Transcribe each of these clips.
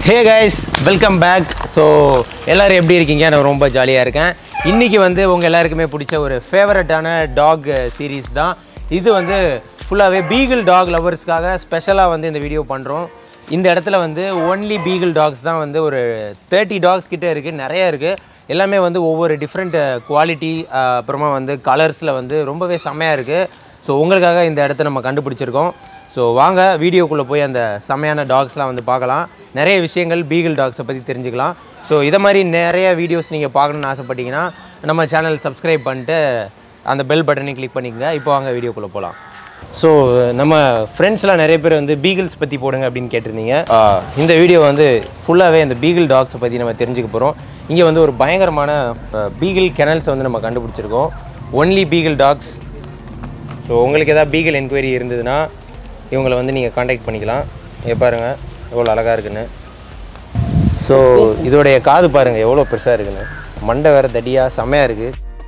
ஹே guys welcome back so எல்லோரும் எப்படி இருக்கீங்க நான் ரொம்ப ஜாலியாக இருக்கேன் இன்றைக்கி வந்து உங்கள் எல்லாருக்குமே பிடிச்ச ஒரு ஃபேவரட்டான டாக் சீரீஸ் தான் இது வந்து ஃபுல்லாகவே பீகிள் டாக் லவர்ஸ்க்காக ஸ்பெஷலாக வந்து இந்த வீடியோ பண்ணுறோம் இந்த இடத்துல வந்து ஒன்லி பீகிள் டாக்ஸ் தான் வந்து ஒரு தேர்ட்டி டாக்ஸ் கிட்டே இருக்குது நிறைய இருக்குது எல்லாமே வந்து ஒவ்வொரு டிஃப்ரெண்ட் குவாலிட்டி அப்புறமா வந்து கலர்ஸில் வந்து ரொம்பவே செம்மையாக இருக்குது ஸோ உங்களுக்காக இந்த இடத்த நம்ம கண்டுபிடிச்சிருக்கோம் ஸோ வாங்க வீடியோக்குள்ளே போய் அந்த செம்மையான டாக்ஸ்லாம் வந்து பார்க்கலாம் நிறைய விஷயங்கள் பீகிள் டாக்ஸை பற்றி தெரிஞ்சுக்கலாம் ஸோ இதை மாதிரி நிறைய வீடியோஸ் நீங்கள் பார்க்கணுன்னு ஆசைப்பட்டீங்கன்னா நம்ம சேனல் சப்ஸ்கிரைப் பண்ணிட்டு அந்த பெல் பட்டனையும் கிளிக் பண்ணிக்கங்க இப்போ வாங்க வீடியோக்குள்ளே போகலாம் ஸோ நம்ம ஃப்ரெண்ட்ஸ்லாம் நிறைய பேர் வந்து பீகிள்ஸ் பற்றி போடுங்க அப்படின்னு கேட்டிருந்தீங்க ஆ, இந்த வீடியோ வந்து ஃபுல்லாகவே இந்த பீகிள் டாக்ஸை பற்றி நம்ம தெரிஞ்சுக்க போகிறோம் இங்கே வந்து ஒரு பயங்கரமான பீகிள் கெனல்ஸை வந்து நம்ம கண்டுபிடிச்சிருக்கோம் ஒன்லி பீகிள் டாக்ஸ் ஸோ உங்களுக்கு எதாவது பீகல் என்கொயரி இருந்ததுன்னா இவங்களை வந்து நீங்கள் காண்டாக்ட் பண்ணிக்கலாம் இங்கே பாருங்கள் எவ்வளோ அழகாக இருக்குன்னு ஸோ இதோடைய காது பாருங்கள் எவ்வளோ பெருசாக இருக்குன்னு மண்டை வேறு தடியாக செம்மையாக இருக்குது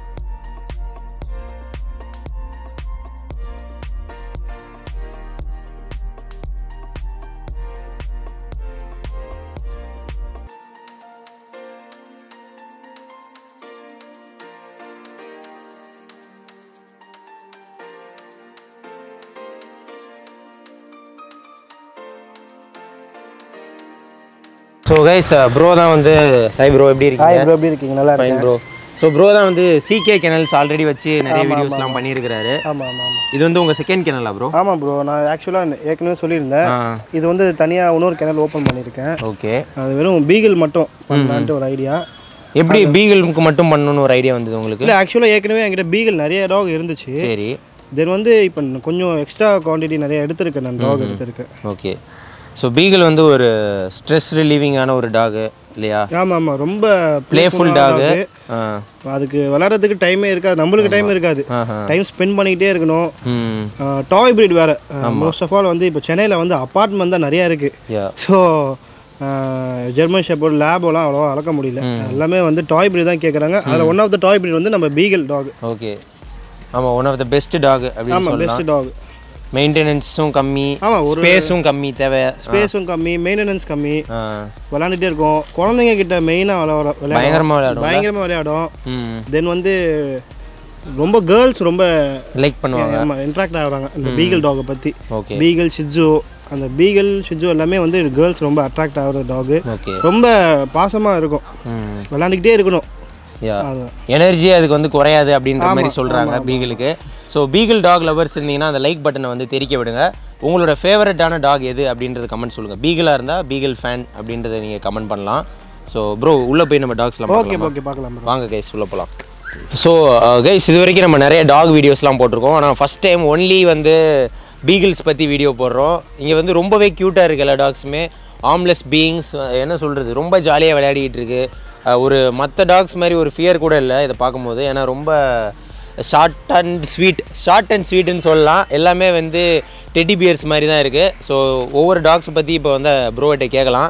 ஸோ கைஸ் ப்ரோ தான் வந்து ஹை ப்ரோ எப்படி இருக்கீங்க ஹாய் ப்ரோ எப்படி இருக்கீங்க நல்லா ஃபைன் இருக்கேன் ப்ரோ ஸோ ப்ரோ தான் வந்து சிகே கெனல்ஸ் ஆல்ரெடி வச்சு நிறைய வீடியோஸ்லாம் பண்ணியிருக்கிறாரு ஆமாம் ஆமாம் ஆமாம் இது வந்து உங்கள் செகண்ட் கெனலா ப்ரோ ஆமாம் ப்ரோ நான் ஆக்சுவலாக ஏற்கனவே சொல்லியிருந்தேன் ஆ இது வந்து தனியாக இன்னொரு கிணல் ஓப்பன் பண்ணியிருக்கேன் ஓகே அது வெறும் பீகிள் மட்டும் பண்ணலான்ட்டு ஒரு ஐடியா எப்படி பீகிளுக்கு மட்டும் பண்ணணும்னு ஒரு ஐடியா வந்தது உங்களுக்கு இல்லை ஆக்சுவலாக ஏற்கனவே என்கிட்ட பீகிள் நிறைய டாக் இருந்துச்சு சரி தென் வந்து இப்போ கொஞ்சம் எக்ஸ்ட்ரா குவான்டிட்டி நிறைய எடுத்திருக்கேன் நான் டாக் எடுத்திருக்கேன் ஓகே ஸோ பீகிள் வந்து ஒரு ஸ்ட்ரெஸ் ரிலீவிங்கான ஒரு டாகு இல்லையா ஆமாம் ஆமாம் ரொம்ப பிளேஃபுல் டாகு ஆ அதுக்கு விளாட்றதுக்கு டைமே இருக்காது நம்மளுக்கு டைம் இருக்காது ஆஹா. டைம் ஸ்பெண்ட் பண்ணிக்கிட்டே இருக்கணும் ம் டாய் breed வேறு மோஸ்ட் ஆஃப் ஆல் வந்து இப்போ சென்னையில் வந்து அப்பார்ட்மெண்ட் தான் நிறையா இருக்குது யா ஸோ ஜெர்மன் ஷெப்பர்ட் லேபோலாம் அவ்வளோவா வளர்க்க முடியல எல்லாமே வந்து டாய் breed தான் கேட்குறாங்க அதில் one of the toy breed வந்து நம்ம பீகல் டாக் ஓகே ஆமாம் one of the best dog அப்படின்னு ஆமாம் சொல்லலாம் பெஸ்ட் டாக் மெயின்டெனன்ஸும் கம்மி ஆமாம் ஒரு ஸ்பேஸும் கம்மி தேவை ஸ்பேஸும் கம்மி மெயின்டெனன்ஸ் கம்மி ஆ, விளாண்டுட்டே இருக்கும் குழந்தைங்க கிட்ட மெயினாக விளையாட விளையாடும் பயங்கரமா விளையாடும் பயங்கரமாக விளையாடும் ம் தென் வந்து ரொம்ப கேர்ள்ஸ் ரொம்ப லைக் பண்ணுவாங்க இன்ட்ராக்ட் ஆகுறாங்க இந்த பீகல் டாகை பற்றி ஓகே பீகல் ஷிட்ஜு அந்த பீகல் ஷிட்ஜு எல்லாமே வந்து கேர்ள்ஸ் ரொம்ப அட்ராக்ட் ஆகுற டாகு ஓகே ரொம்ப பாசமாக இருக்கும் ம் விளாண்டுக்கிட்டே இருக்கணும் யா அதான் எனர்ஜி அதுக்கு வந்து குறையாது அப்படின்ற மாதிரி சொல்கிறாங்க பீகிளுக்கு ஸோ பீகிள் டாக் லவர்ஸ் இருந்தீங்கன்னா அந்த லைக் பட்டனை வந்து தெரிக்க விடுங்க உங்களோட ஃபேவரட்டான டாக் எது அப்படின்றது கமெண்ட் சொல்லுங்கள் பீகிளாக இருந்தால் பீகிள் ஃபேன் அப்படின்றத நீங்கள் கமெண்ட் பண்ணலாம் ஸோ ப்ரோ உள்ளே போய் நம்ம டாக்ஸ்லாம் ஓகே பார்க்கலாம் ஓகே பார்க்கலாம் bro. வாங்க கைஸ் உள்ள போகலாம் ஸோ கைஸ் இது வரைக்கும் நம்ம நிறைய டாக் வீடியோஸ்லாம் போட்டிருக்கோம் ஆனால் ஃபஸ்ட் டைம் ஒன்லி வந்து பீகிள்ஸ் பற்றி வீடியோ போடுறோம் இங்கே வந்து ரொம்பவே க்யூட்டாக இருக்குது எல்லா டாக்ஸுமே ஆம்லெஸ் பீயிங்ஸ் என்ன சொல்கிறது ரொம்ப ஜாலியாக விளையாடிட்டு இருக்கு அஹ் ஒரு மற்ற டாக்ஸ் மாதிரி ஒரு ஃபியர் கூட இல்லை இதை பார்க்கும்போது ஏன்னா ரொம்ப short and sweet short and ஸ்வீட்னு சொல்லலாம் எல்லாமே வந்து டெடி பியர்ஸ் மாதிரி தான் இருக்குது ஸோ ஒவ்வொரு டாக்ஸ் பற்றி இப்போ வந்து ப்ரோகிட்ட கேட்கலாம்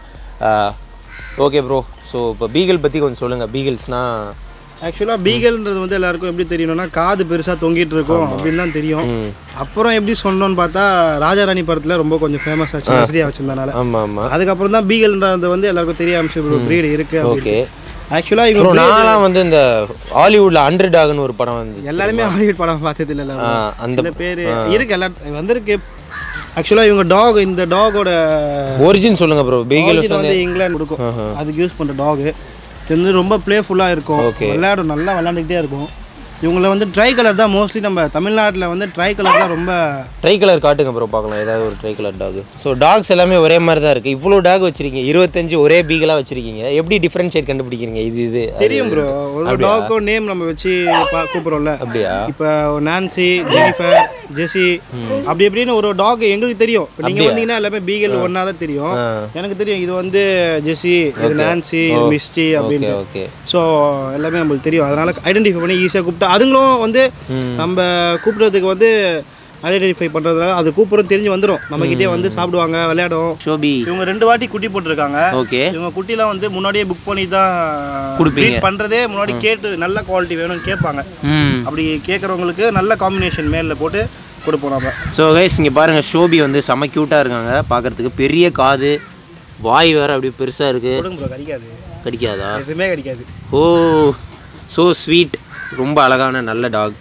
ஓகே ப்ரோ ஸோ இப்போ பீகிள் பற்றி கொஞ்சம் சொல்லுங்கள் பீகிள்ஸ்னால் ஆக்சுவலாக பீகல்ன்றது வந்து எல்லாருக்கும் எப்படி தெரியணும்னா காது பெருசாக தொங்கிட்டு இருக்கும் அப்படின்னு தான் தெரியும் அப்புறம் எப்படி சொன்னோன்னு பார்த்தா ராஜாராணி படத்தில் ரொம்ப கொஞ்சம் ஃபேமஸ் ஆச்சு நஸ்ரியா வச்சிருந்தனால ஆமாம் ஆமாம் அதுக்கப்புறம் தான் பீகல்ன்றது வந்து எல்லாருக்கும் தெரிய ஆரம்பிச்சு ப்ரீடு இருக்கு ஓகே ஆக்சுவலாக ப்ரோ இவங்க நான்லாம் வந்து இந்த ஹாலிவுட்ல அண்டர் டாக்னு ஒரு படம் வந்து எல்லாருமே ஹாலிவுட் படம் பார்த்தது இல்லை அந்த சில பேர் இருக்கு எல்லா வந்திருக்கு ஆக்சுவலாக இவங்க டாக் இந்த டாகோட ஒரிஜின் சொல்லுங்க ப்ரோ பீகிள் வந்து இங்கிலாந்து கொடுக்கும் அதுக்கு யூஸ் பண்ணுற டாகு இது வந்து ரொம்ப ப்ளேஃபுல்லாக இருக்கும் விளையாடும் நல்லா விளையாண்டுக்கிட்டே இருக்கும் இவங்கள வந்து ட்ரை கலர் தான் மோஸ்ட்லி நம்ம தமிழ்நாட்டில் வந்து ட்ரை கலர் தான் ரொம்ப ட்ரை கலர் காட்டுங்க ப்ரோ பார்க்கலாம் ஏதாவது ஒரு tri colour dog so dogs எல்லாமே ஒரே மாதிரி தான் இருக்குது இவ்வளோ டாக் வச்சிருக்கீங்க இருபத்தஞ்சு ஒரே பீகலாக வச்சிருக்கீங்க எப்படி டிஃப்ரென்ஷியேட் கண்டுபிடிக்கிறீங்க இது இது அது தெரியும் ப்ரோ ஒரு டாக்கும் நேம் நம்ம வச்சு பா கூப்பிட்றோம்ல அப்படியா இப்போ நான்சி ஜெனிஃபர் ஜெசி அப்படி இப்படின்னு ஒரு டாக் எங்களுக்கு தெரியும் இப்போ நீங்கள் வந்தீங்கன்னா எல்லாமே பீகல் ஒன்றா தான் தெரியும் ஆ. எனக்கு தெரியும் இது வந்து ஜெசி இது நான்சி இது மிஸ்டி அப்படின்னு ஓகே ஓகே ஸோ எல்லாமே நம்மளுக்கு தெரியும் அதனால ஐடென்டிஃபை பண்ணி ஈஸியாக கூப்பிட்டு அதுங்களும் வந்து நம்ம கூப்பிடுறதுக்கு வந்து ஐடென்டிஃபை பண்ணுறதுனால அது கூப்பிட்றது தெரிஞ்சு வந்துடும் நம்மக்கிட்டே வந்து சாப்பிடுவாங்க விளையாடும் ஷோபி இவங்க ரெண்டு வாட்டி குட்டி போட்டிருக்காங்க ஓகே இவங்க குட்டிலாம் வந்து முன்னாடியே புக் பண்ணி தான் கொடுப்பீங்க. breed பண்றதே முன்னாடி கேட்டு நல்ல குவாலிட்டி வேணும்னு கேட்பாங்க ம் அப்படி கேட்குறவங்களுக்கு நல்ல காம்பினேஷன் மேலில் போட்டு கொடுப்போம் நம்ம ஸோ கைஸ் இங்கே பாருங்கள் ஷோபி வந்து செம்ம க்யூட்டாக இருக்காங்க பார்க்குறதுக்கு பெரிய காது வாய் வேற அப்படியே பெருசாக இருக்கு கொடுங்க ப்ரோ கடிக்காது கடிக்காதா எதுவுமே கடிக்காது ஓ ஸோ ஸ்வீட் ரொம்ப அழகான நல்ல டாக்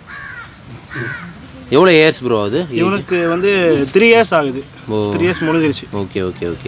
எவ்வளோ இயர்ஸ் ப்ரோ அது இவனுக்கு வந்து த்ரீ இயர்ஸ் ஆகுது ஓ த்ரீ இயர்ஸ் முடிஞ்சிருச்சு okay okay okay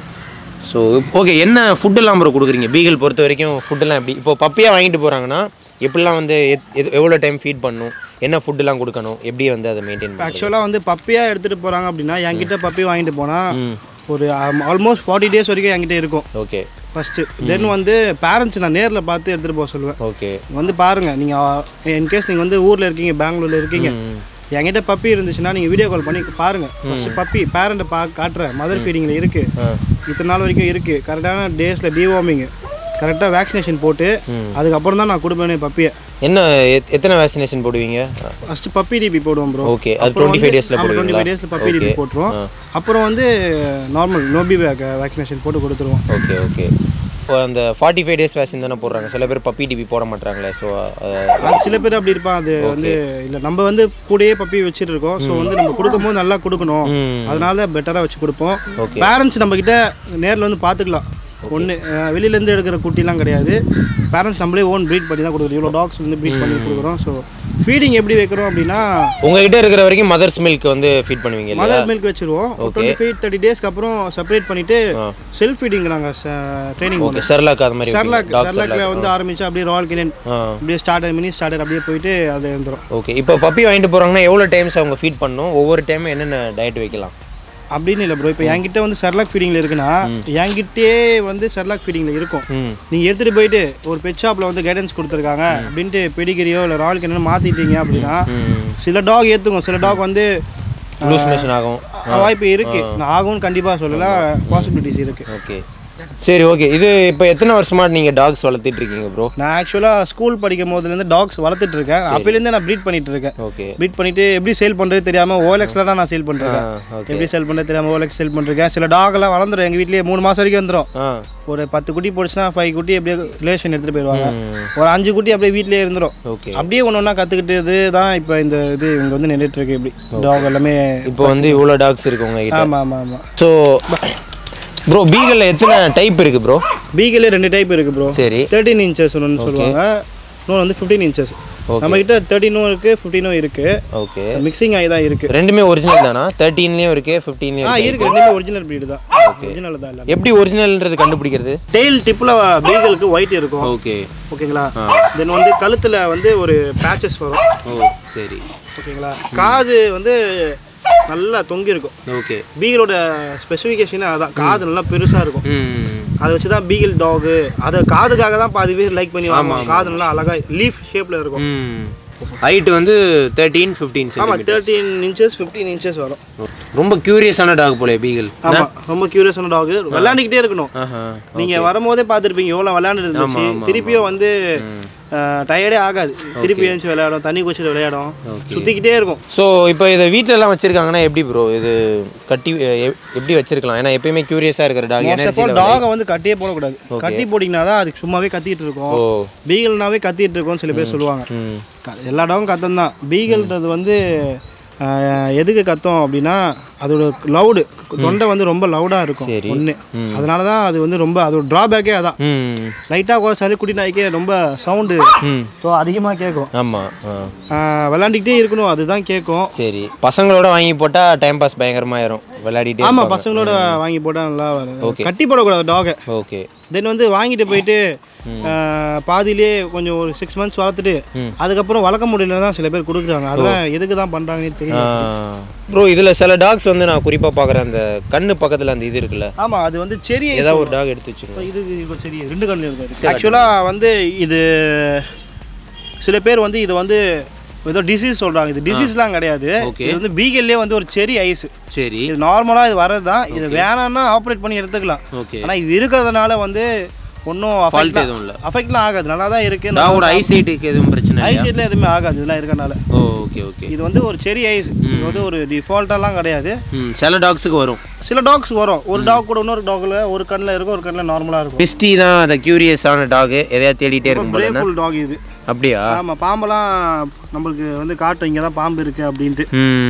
so okay என்ன ஃபுட்டெல்லாம் ப்ரோ கொடுக்குறீங்க பீகல் பொறுத்த வரைக்கும் ஃபுட்டெல்லாம் எப்படி இப்போ பப்பியாக வாங்கிட்டு போகிறாங்கன்னா எப்படிலாம் வந்து எத்- எது- எவ்வளோ டைம் ஃபீட் பண்ணணும் என்ன ஃபுட்டெல்லாம் கொடுக்கணும் எப்படி வந்து அதை மெயின்டைன் பண்ணணும் ஆக்சுவலாக வந்து பப்பியாக எடுத்துகிட்டு போகிறாங்க அப்படின்னா என்கிட்ட பப்பி வாங்கிட்டு போனால் ம் ஒரு ஆல்மோஸ்ட் ஃபார்ட்டி டேஸ் வரைக்கும் என்கிட்ட இருக்கும் ஓகே ஃபஸ்ட்டு தென் வந்து பேரண்ட்ஸ் நான் நேரில் பார்த்து எடுத்துகிட்டு போக சொல்லுவேன் ஓகே வந்து பாருங்கள் நீங்கள் இன்கேஸ் நீங்கள் வந்து ஊரில் இருக்கீங்க பெங்களூரில் இருக்கீங்க என்கிட்ட பப்பி இருந்துச்சுன்னா நீங்கள் வீடியோ கால் பண்ணி பாருங்கள் ஃபஸ்ட்டு பப்பி பேரண்ட்டை பா காட்டுறேன் மதர் ஃபீடிங்கில் இருக்குது ஆ இத்தனை நாள் வரைக்கும் இருக்குது கரெக்டான டேஸில் டிவார்மிங் கரெக்டாக வேக்சினேஷன் போட்டு அதுக்கப்புறம் தான் நான் கொடுப்பேனே பப்பியை என்ன எத்- எத்தனை வேக்சினேஷன் போடுவீங்க ஃபஸ்ட்டு பப்பி டிபி போடுவோம் ப்ரோ ஓகே அது டுவெண்ட்டி ஃபைவ் டேஸில் டுவெண்ட்டி போடுவீங்களா ஃபைவ் டேஸில் பப்பி டிபி போட்டுருவோம் அப்புறம் வந்து நார்மல் நோபி வேக் வேக்சினேஷன் போட்டு கொடுத்துருவோம் ஓகே ஓகே இப்போ அந்த ஃபார்ட்டி ஃபைவ் டேஸ் வேக்சின் தானே போடுறாங்க சில பேர் பப்பி டிபி போட மாட்டாங்களே ஸோ அது சில பேர் அப்படி இருப்பான் அது வந்து இல்லை நம்ம வந்து கூடயே பப்பி வச்சுட்டு இருக்கோம் ஸோ வந்து நம்ம கொடுக்கும்போது நல்லா கொடுக்கணும் ம் அதனால பெட்டராக வச்சு கொடுப்போம் Okay. பேரண்ட்ஸ் நம்மக்கிட்ட நேரில் வந்து பார்த்துக்கலாம் ஒன்று வெளியிலேருந்து எடுக்கிற குட்டிலாம் கிடையாது பேரண்ட்ஸ் நம்மளே ஓன் ப்ரீட் பண்ணி தான் கொடுக்குறோம் இவ்வளோ டாக்ஸ் வந்து ப்ரீட் பண்ணி கொடுக்குறோம் ஸோ ஃபீடிங் எப்படி வைக்கிறோம் அப்படின்னா உங்ககிட்ட இருக்கிற வரைக்கும் மதர்ஸ் மில்க் வந்து ஃபீட் பண்ணுவீங்க இல்லையா மதர் மில்க் வச்சிருவோம் டுவெண்ட்டி ஃபைவ் தேர்ட்டி டேஸ்க்கு அப்புறம் செப்பரேட் பண்ணிட்டு ஆ. செல்ஃப் ஃபீடிங் நாங்கள் ட்ரைனிங் ஓகே செர்லாக் அது மாதிரி சர்லாக் டாக் சர்லாக்ல வந்து ஆரம்பிச்சு அப்படியே ராயல் கிரியன் ஆ அப்படியே ஸ்டார்டர் மினி ஸ்டார்டர் அப்படியே போயிட்டு அது வந்துடும் ஓகே இப்போ பப்பி வாங்கிட்டு போகிறாங்கன்னா எவ்வளோ டைம்ஸ் அவங்க ஃபீட் பண்ணணும் ஒவ்வொரு டைமும் என்னென்ன டயட் வைக்கலாம் அப்படின்னு இல்லை ப்ரோ இப்போ என்கிட்ட வந்து சர்லாக் ஃபீடிங்கில் இருக்குன்னா என்கிட்டே வந்து சர்லாக் ஃபீடிங்கில் இருக்கும் ம் நீங்கள் எடுத்துகிட்டு போயிட்டு ஒரு பெட் ஷாப்பில் வந்து கைடன்ஸ் கொடுத்துருக்காங்க அப்படின்ட்டு பெடிகிரியோ இல்லை ராயல் கிரியனோ மாற்றிட்டீங்க அப்படின்னா ம் சில டாக் ஏற்றுக்கும் சில டாக் வந்து லூஸ் மோஷன் ஆகும் வாய்ப்பு இருக்குது நான் ஆகும்னு கண்டிப்பாக சொல்லலாம் பாசிபிலிட்டிஸ் இருக்குது ஓகே சரி ஓகே இது இப்போ எத்தனை வருஷமா நீங்கள் டாக்ஸ் வளர்த்திட்டு இருக்கீங்க ப்ரோ நான் ஆக்சுவலாக ஸ்கூல் படிக்கும் போதுலேருந்து டாக்ஸ் வளர்த்துட்டு இருக்கேன் அப்போலேருந்து நான் ப்ரீட் பண்ணிட்டு இருக்கேன் ஓகே ப்ரீட் பண்ணிட்டு எப்படி சேல் பண்ணுறது தெரியாமல் ஓஎல்எக்ஸில் தான் நான் சேல் பண்ணிருக்கேன் ஓகே எப்படி சேல் பண்ணுறது தெரியாமல் ஓஎல்எக்ஸ் சேல் பண்ணிருக்கேன் சில டாக்லாம் வளர்ந்துரும் எங்கள் வீட்லேயே மூணு மாதம் வரைக்கும் வந்துடும் ஆ ஒரு பத்து குட்டி போடுச்சுன்னா ஃபைவ் குட்டி அப்படியே ரிலேஷன் எடுத்துகிட்டு போயிடுவாங்க ம். ஒரு அஞ்சு குட்டி அப்படியே வீட்லேயே இருந்துரும் ஓகே அப்படியே ஒன்று ஒன்றா கற்றுக்கிட்டது தான் இப்போ இந்த இது இங்கே வந்து நின்றுட்டு இருக்கு இப்படி டாக் எல்லாமே இப்போ வந்து இவ்வளோ டாக்ஸ் இருக்கு உங்ககிட்ட ஆமாம் ஆமாம் ஆமாம் ஸோ ப்ரோ பீகலில் எத்தனை டைப் இருக்கு ப்ரோ பீகலே ரெண்டு டைப் இருக்குது ப்ரோ சரி தேர்ட்டின் இன்ச்சஸ் ஒன்று சொல்லுவாங்க இன்னொன்று வந்து ஃபிஃப்டீன் இன்ச்சஸ் நம்மக்கிட்ட தேர்ட்டினும் இருக்குது ஃபிஃப்டீனும் இருக்குது ஓகே மிக்சிங் ஆகி தான் இருக்குது ரெண்டுமே ஒரிஜினல் தானா தேர்ட்டீன்லேயும் இருக்கு ஃபிஃப்டீன்லேயும் ஆ இருக்கு இருக்குது ரெண்டுமே ஒரிஜினல் ப்ரீடு தான் ஒரிஜினல் தான் இல்லை எப்படி ஒரிஜினல்ன்றது கண்டுபிடிக்கிறது டெய்ல் டிப்பில் பீகலுக்கு ஒயிட் இருக்கும் ஓகே ஓகேங்களா தென் வந்து கழுத்தில் வந்து ஒரு பேச்சஸ் வரும் ஓ சரி ஓகேங்களா காது வந்து நல்லா தொங்கி இருக்கும் ஓகே பீகலோட ஸ்பெசிஃபிகேஷனே அதான் காது நல்லா பெருசாக இருக்கும் ம் அதை வச்சு தான் பீகிள் டாகு அதை காதுக்காக தான் பாதி பேர் லைக் பண்ணி வாங்குவாங்க காது நல்லா அழகாக லீஃப் ஷேப்பில் இருக்கும் ம் ஹைட்டு வந்து தேர்ட்டீன் ஃபிஃப்டீன் ஆமாம் தேர்ட்டீன் இன்ச்சஸ் ஃபிஃப்டீன் இன்ச்சஸ் வரும் ரொம்ப க்யூரியஸான டாக் போல பீகிள் ஆமாம் ரொம்ப க்யூரியஸான டாகு விளையாண்டுக்கிட்டே இருக்கணும் ஆஹா நீங்கள் வரும்போதே பார்த்துருப்பீங்க எவ்வளோ விளையாண்டு இருந்துச்சு திருப்பியும் வந்து டயர்டே ஆகாது திருப்பி எழுந்துச்சு விளையாடும் தண்ணி குடிச்சிட்டு விளையாடும் சுற்றிக்கிட்டே இருக்கும் ஸோ இப்போ இதை வீட்டிலலாம் வச்சிருக்காங்கன்னா எப்படி ப்ரோ இது கட்டி எ- எப்படி வச்சிருக்கலாம் ஏன்னா எப்பயுமே க்யூரியஸாக இருக்கிற டாக் மோஸ்ட் ஆஃப் ஆல் டாகை வந்து கட்டியே போடக்கூடாது கட்டி போட்டிங்கன்னா தான் அதுக்கு சும்மாவே கத்திட்டு இருக்கும் ஓ பீகல்னாவே கத்திட்டு இருக்கும்னு சில பேர் சொல்லுவாங்க ம் க- எல்லா டாகும் கத்தம் தான் பீகல்ன்றது வந்து ஆஹ், எதுக்கு கத்தம் அப்படின்னா அதோட லவுடு தொண்டை வந்து ரொம்ப லவுடாக இருக்கும் சரி. ஒன்று அதனால தான் அது வந்து ரொம்ப அதோட ட்ராபேக்கே அதான் ம் லைட்டாக குறைச்சாலே குட்டி நாய்க்கே ரொம்ப சவுண்டு ம் ஸோ அதிகமாக கேட்கும் ஆமாம் ஆ ஆஹ், விளாண்டுக்கிட்டே இருக்கணும் அதுதான் கேட்கும் சரி பசங்களோட வாங்கி போட்டால் டைம் பாஸ் பயங்கரமாயிரும் விளையாடிட்டே ஆமாம் பசங்களோட வாங்கி போட்டால் நல்லா வரும் Okay. கட்டி போடக்கூடாது டாகை ஓகே தென் வந்து வாங்கிட்டு போயிட்டு ஆஹ், பாதியிலே கொஞ்சம் ஒரு சிக்ஸ் மந்த்ஸ் வளர்த்துட்டு ம். அதுக்கப்புறம் வளர்க்க முடியல தான் சில பேர் கொடுக்குறாங்க அதெல்லாம் எதுக்கு தான் பண்ணுறாங்கன்னு தெரியும் ப்ரோ இதில் சில டாக்ஸ் வந்து நான் குறிப்பாக பார்க்குறேன் அந்த கண்ணு பக்கத்தில் அந்த இது இருக்குல்ல ஆமாம் அது வந்து செரி ஏதாவது ஒரு டாக் எடுத்து வச்சுக்கோங்க இது இது சரி ரெண்டு கண்ணு இருக்குது ஆக்சுவலாக வந்து இது சில பேர் வந்து இது வந்து ஏதோ டிசீஸ் சொல்கிறாங்க இது டிசீஸ்லாம் கிடையாது Okay. இது வந்து பீகல்லே வந்து ஒரு செரி ஐஸ் சரி இது நார்மலாக இது வர்றது தான் இது வேணாம்னா ஆப்ரேட் பண்ணி எடுத்துக்கலாம் ஓகே ஆனால் இது இருக்கிறதுனால வந்து ஒன்றும் ஃபால்ட் எதுவும் இல்லை அஃபெக்ட்லாம் ஆகாது நல்லா தான் இருக்குது டாகோட ஐசைட்டுக்கு எதுவும் பிரச்சனை இல்லையா ஐசியத்தில் எதுவுமே ஆகாது இதெல்லாம் இருக்கறனால ஓ ஓகே ஓகே இது வந்து ஒரு செரி ஐஸ் இது வந்து ஒரு டிஃபால்ட்டாலாம் கிடையாது ம் சில டாக்ஸுக்கு வரும் சில டாக்ஸ் வரும் ஒரு டாக் கூட இன்னொரு டாக்ல ஒரு கண்ணில் இருக்கும் ஒரு கண்ணில் நார்மலாக இருக்கும் பெஸ்டி தான் அந்த க்யூரியஸான டாக் எதையா தேடிட்டே இருக்கும் போல பிரேஃபுல் டாக் இது அப்படியா ஆமாம் பாம்பெல்லாம் நம்மளுக்கு வந்து காட்டும் இங்கே தான் பாம்பு இருக்குது அப்படின்ட்டு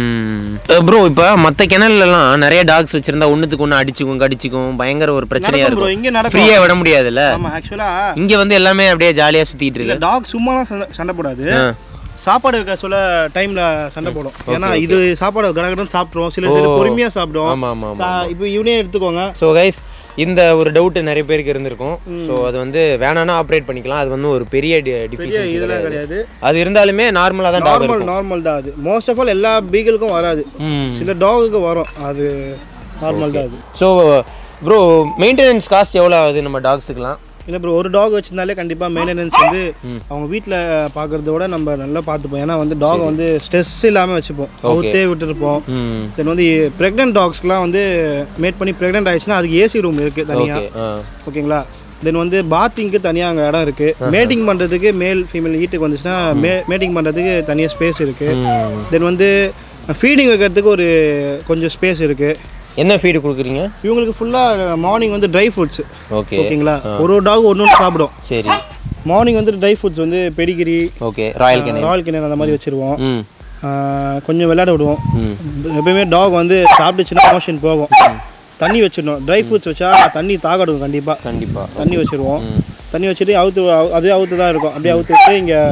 ப்ரோ இப்போ மற்ற கிணறுலலாம் நிறைய டாக்ஸ் வச்சிருந்தா ஒன்றுத்துக்கு ஒன்று அடிச்சுக்கும் கடிச்சுக்கும் பயங்கர ஒரு பிரச்சனையா நடக்கும் bro, இருக்கும் இங்கே நடக்கும் ஃப்ரீயாக விட முடியாதுல்ல ஆமாம் ஆக்சுவலாக இங்க வந்து எல்லாமே அப்படியே ஜாலியா சுத்திட்டு இல்லை இருக்கு டாக் சும்மாலாம் சண்டை சண்டை போடாது ஆ. சாப்பாடு வைக்க சொல்ல டைமில் சண்டை போடும் ஏன்னா இது சாப்பாடு கடகடன்னு சாப்பிட்ருவோம் சில பேர் பொறுமையாக சாப்பிடும் ஆமா ஆமா ஆமா இப்போ இவனே எடுத்துக்கோங்க ஸோ கைஸ் இந்த ஒரு டவுட் நிறைய பேருக்கு இருந்திருக்கும் ஸோ அது வந்து வேணாம்னா ஆப்ரேட் பண்ணிக்கலாம் அது வந்து ஒரு பெரிய டிஃபிஷியன்சி இதெல்லாம் கிடையாது அது இருந்தாலுமே நார்மலாக தான் டாக் நார்மல் இருக்கும் நார்மல் தான் அது மோஸ்ட் ஆஃப் ஆல் எல்லா பீகளுக்கும் வராது ம் சில டாகுக்கு வரும் அது நார்மல் தான் அது ஸோ ப்ரோ மெயின்டெனன்ஸ் காஸ்ட் எவ்வளோ ஆகுது நம்ம டாக்ஸுக்கெலாம் இல்லை ப்ரோ ஒரு டாக் வச்சிருந்தாலே கண்டிப்பாக மெயின்டெனன்ஸ் வந்து அவங்க வீட்டில் பார்க்குறத விட நம்ம நல்லா பார்த்துப்போம் ஏன்னா வந்து டாக் வந்து ஸ்ட்ரெஸ் இல்லாமல் வச்சுப்போம் அவுத்தே விட்டுருப்போம் ம் தென் வந்து ப்ரெக்னென்ட் டாக்ஸ்க்குலாம் வந்து மேட் பண்ணி ப்ரெக்னென்ட் ஆயிடுச்சுன்னா அதுக்கு ஏசி ரூம் இருக்குது தனியாக ஓகே ஆ ஓகேங்களா தென் வந்து பாத்திங்க்கு தனியாக அங்கே இடம் இருக்குது மேட்டிங் பண்ணுறதுக்கு மேல் ஃபீமேல் வீட்டுக்கு வந்துச்சுன்னா மே மேட்டிங் பண்ணுறதுக்கு தனியாக ஸ்பேஸ் இருக்குது ம். தென் வந்து ஃபீடிங் வைக்கிறதுக்கு ஒரு கொஞ்சம் ஸ்பேஸ் இருக்குது என்ன ஃபீடு கொடுக்குறீங்க இவங்களுக்கு ஃபுல்லாக மார்னிங் வந்து ட்ரை ஃப்ரூட்ஸ் ஓகே ஓகேங்களா ஒரு ஒரு டாக் ஒன்று ஒன்று சாப்பிடும் சரி மார்னிங் வந்து ட்ரை ஃப்ரூட்ஸ் வந்து Pedigree okay Royal Canin Royal கிணறு அந்த மாதிரி வச்சுருவோம் ம் கொஞ்சம் விளையாட விடுவோம் ம் எப்பயுமே டாக் வந்து சாப்பிட்டுச்சுன்னா மோஷன் போகும் தண்ணி வச்சிடணும் ட்ரை ஃப்ரூட்ஸ் வச்சா தண்ணி தாகடும் கண்டிப்பாக கண்டிப்பா தண்ணி வச்சிருவோம் தண்ணி வச்சுட்டு அவுத்து அவு- அதே அவுத்து தான் இருக்கும் அப்படியே அவுத்து விட்டு இங்கே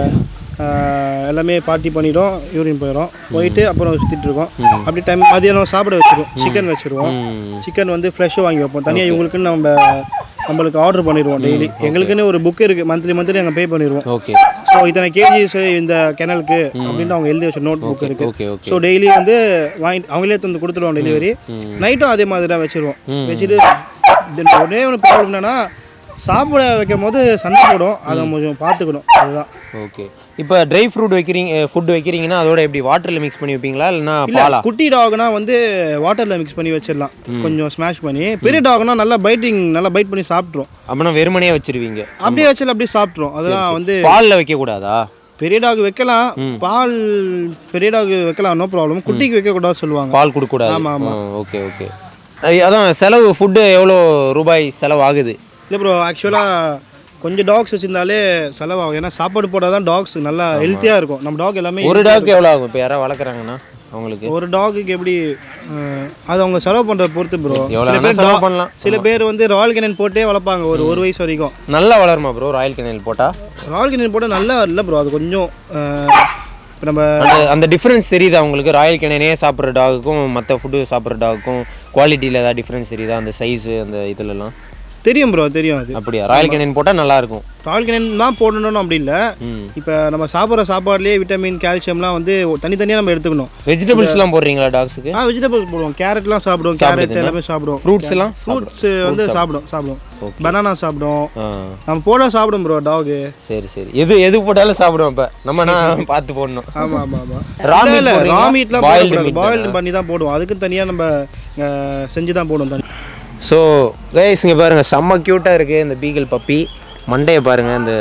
எல்லாமே பார்ட்டி பண்ணிடும் யூரின் போயிடும் போயிட்டு அப்புறம் சுற்றிட்டு இருக்கோம் அப்படி டைம் மதியானம் சாப்பிட வச்சிருவோம் சிக்கன் வச்சிருவோம் ம் சிக்கன் வந்து ஃப்ரெஷ்ஷும் வாங்கி வைப்போம் தனியாக இவங்களுக்குன்னு நம்ம நம்மளுக்கு ஆர்டர் பண்ணிடுவோம் டெய்லி எங்களுக்குன்னு ஒரு புக் இருக்குது மந்த்லி மந்த்லி நாங்கள் பே பண்ணிடுவோம் ஓகே ஸோ இத்தனை கேஜிஸ் இந்த கிணலுக்கு அப்படின்னு அவங்க எழுதி வச்ச நோட் புக் இருக்குது ஓகே ஓகே ஸோ டெய்லி வந்து வாங்கி அவங்களே தந்து கொடுத்துருவோம் டெலிவரி நைட்டும் அதே மாதிரி தான் வச்சிருவோம் வச்சுட்டு தென் ஒரே ஒன்று ப்ராப்ளம் என்னன்னா சாப்பிட வைக்கும் போது சண்டை போடும் அதை கொஞ்சம் பார்த்துக்கணும் அதுதான் ஓகே இப்போ ட்ரை ஃப்ரூட் வைக்கிறீங்க ஃபுட் வைக்கிறீங்கன்னா அதோட எப்படி வாட்டரில் மிக்ஸ் பண்ணி வைப்பீங்களா இல்லைன்னா இல்ல பாலா குட்டி டாக்னா வந்து வாட்டர்ல மிக்ஸ் பண்ணி வச்சிடலாம் கொஞ்சம் ஸ்மாஷ் பண்ணி பெரிய டாக்னா நல்லா பைட்டிங் நல்லா பைட் பண்ணி சாப்பிட்ரும் அப்படின்னா வெறுமனே வச்சிருவீங்க அப்படியே வச்சால அப்படியே சாப்பிட்ரும் அதெல்லாம் வந்து பாலில் வைக்கக்கூடாதா பெரிய டாக் வைக்கலாம் பால் பெரிய டாக் வைக்கலாம் நோ ப்ராப்ளம் குட்டிக்கு வைக்கக்கூடாது சொல்லுவாங்க பால் கொடுக்கக்கூடாது ஆமா, ஆமா. ஓகே ஓகே அதான் செலவு ஃபுட்டு எவ்வளோ ரூபாய் செலவு ஆகுது இல்லை ப்ரோ ஆக்சுவலாக கொஞ்சம் டாக்ஸ் வச்சிருந்தாலே செலவாகும் ஏன்னா சாப்பாடு போட்டால் தான் டாக்ஸ் நல்லா ஹெல்த்தியாக இருக்கும் நம்ம டாக் எல்லாமே ஒரு டாக் எவ்வளோ ஆகும் இப்போ யாராவது வளர்க்குறாங்கன்னா அவங்களுக்கு ஒரு டாகுக்கு எப்படி அஹ், அது அவங்க செலவு பண்ணுறத பொறுத்து ப்ரோ எவ்வளோ சில வேணா பேர் செலவு dog- பண்ணலாம் சில பேர் வந்து ராயல் கெனன் போட்டே வளர்ப்பாங்க ஒரு ஒரு வயசு வரைக்கும் நல்லா வளருமா ப்ரோ ராயல் கெனல் போட்டால் ராயல் கெனன் போட்டால் நல்லா இல்லை ப்ரோ அது கொஞ்சம் அஹ், இப்ப நம்ம அந்த அந்த டிஃப்ரென்ஸ் தெரியுதா உங்களுக்கு ராயல் கெனனே சாப்பிட்ற டாகுக்கும் மற்ற ஃபுட்டு சாப்பிட்ற டாகுக்கும் குவாலிட்டியில் ஏதாவது டிஃப்ரென்ஸ் தெரியுதா அந்த சைஸு அந்த இதுலலாம் தெரியும் ப்ரோ தெரியும் அது அப்படியா ராயல் கெனன் போட்டால் நல்லாயிருக்கும் ராயல் கெனன் தான் போடணும்னு அப்படி இல்லை ம் இப்போ நம்ம சாப்பிட்ற சாப்பாடுலேயே விட்டமின் கால்சியம்லாம் வந்து தனித்தனியாக நம்ம எடுத்துக்கணும் வெஜிடபிள்ஸ்லாம் போடுறீங்களா டாக்ஸுக்கு ஆ வெஜிடபிள்ஸ் போடுவோம் கேரட்லாம் சாப்பிடுவோம் கேரட் எல்லாமே சாப்பிடுவோம் ஃப்ரூட்ஸ்லாம் ஃப்ரூட்ஸ் வந்து சாப்பிடும் சாப்பிடும் பனானா சாப்பிடும் ஆ நம்ம போட சாப்பிடும் ப்ரோ டாகு சரி சரி எது எது போட்டாலும் சாப்பிடுவோம் இப்போ நம்ம நான் பார்த்து போடணும் ஆமா ஆமா ஆமா Raw இல்ல, meat இல்ல போடுறீங்களா? ரா மீட்லாம் Boiled போடக்கூடாது meat பாயில்டு பண்ணி தான் போடுவோம் அதுக்கு தனியா நம்ம அஹ், செஞ்சு தான் போடுவோம் தனி ஸோ கைஸ் இங்கே பாருங்கள் செம்ம க்யூட்டாக இருக்குது இந்த பீகிள் பப்பி மண்டையை பாருங்கள் இந்த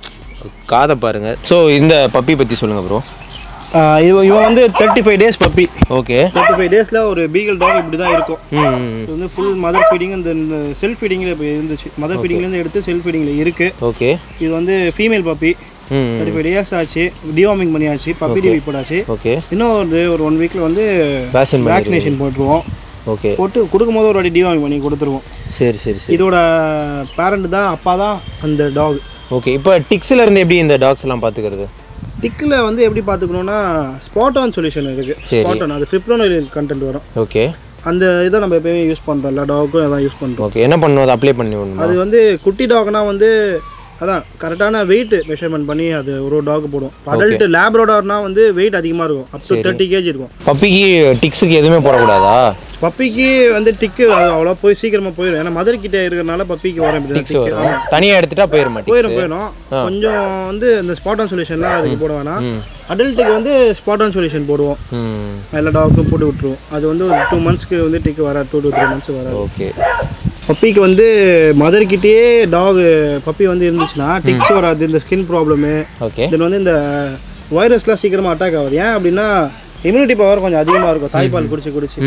காதை பாருங்கள் ஸோ இந்த பப்பி பற்றி சொல்லுங்கள் ப்ரோ அஹ், இவன் இவன் வந்து thirty five days puppy okay thirty five டேஸில் ஒரு பீகல் டாக் இப்படி தான் இருக்கும் ம் இது வந்து ஃபுல் மதர் ஃபீடிங் இந்த செல்ஃப் ஃபீடிங்கில் இப்போ இருந்துச்சு மதர் ஃபீடிங்லேருந்து எடுத்து செல்ஃப் ஃபீடிங்கில் இருக்குது ஓகே இது வந்து ஃபீமேல் பப்பி ம் தேர்ட்டி ஃபைவ் டேஸ் ஆச்சு டிவார்மிங் பண்ணியாச்சு பப்பி டிவி போட்டாச்சு ஓகே இன்னும் ஒரு ஒரு ஒன் வீக்கில் வந்து வேக்சின் பண்ணி வேக்சினேஷன் போட்டுருவோம் ஓகே போட்டு கொடுக்கும்போது ஒரு வாட்டி டிவார்மிங் பண்ணி கொடுத்துருவோம் சரி சரி சரி இதோட பேரண்ட் தான் அப்பா தான் அந்த டாக் ஓகே இப்போ டிக்ஸில் இருந்து எப்படி இந்த டாக்ஸ்லாம் பார்த்துக்கிறது டிக்கில் வந்து எப்படி பார்த்துக்கணும்னா ஸ்பாட் ஆன் சொல்யூஷன் இருக்குது சரி. ஸ்பாட் ஆன் அது ஃபிப்ரோனில் கண்டென்ட் வரும் ஓகே அந்த இதை நம்ம எப்பயுமே யூஸ் பண்ணுறோம் எல்லா டாகுக்கும் அதான் யூஸ் பண்ணுறோம் ஓகே என்ன பண்ணுவோம் அதை அப்ளை பண்ணி விடணுமா அது வந்து குட்டி டாக்னா வந்து அதான் கரெக்டான வெயிட் மெஷர்மெண்ட் பண்ணி அது ஒரு டாக் போடும் அடல்ட் லேப்ரோடார்னா வந்து வெயிட் அதிகமாக இருக்கும் அப் டு தேர்ட்டி கேஜி இருக்கும் பப்பிக்கு டிக்ஸுக்கு எதுவுமே போடக்கூடாதா பப்பிக்கு வந்து டிக்கு அது அவ்வளோ போய் சீக்கிரமாக போயிடும் ஏன்னா மதர் கிட்ட இருக்கிறனால பப்பிக்கு வர முடியாது டிக்ஸ் வரும் தனியாக எடுத்துட்டா போயிட மாட்டேங்குது போயிடும் போயிடும் கொஞ்சம் வந்து இந்த ஸ்பாட் ஆன் சொல்யூஷன்லாம் அதுக்கு போட வேணாம் அடல்ட்டுக்கு வந்து ஸ்பாட் ஆன் சொல்யூஷன் போடுவோம் ம் எல்லா டாக்கும் போட்டு விட்ருவோம் அது வந்து ஒரு டூ மந்த்ஸ்க்கு வந்து டிக்கு வராது டூ டு த்ரீ மந்த்ஸ் வராது ஓகே பப்பிக்கு வந்து மதர்கிட்டயே டாக் பப்பி வந்து இருந்துச்சுன்னா டிக்ஸ் வராது இந்த ஸ்கின் ப்ராப்ளமு ஓகே தென் வந்து இந்த வைரஸ்லாம் சீக்கிரமாக அட்டாக் ஆகுது ஏன் அப்படின்னா இம்யூனிட்டி பவர் கொஞ்சம் அதிகமாக இருக்கும் தாய்ப்பால் குடிச்சு குடிச்சு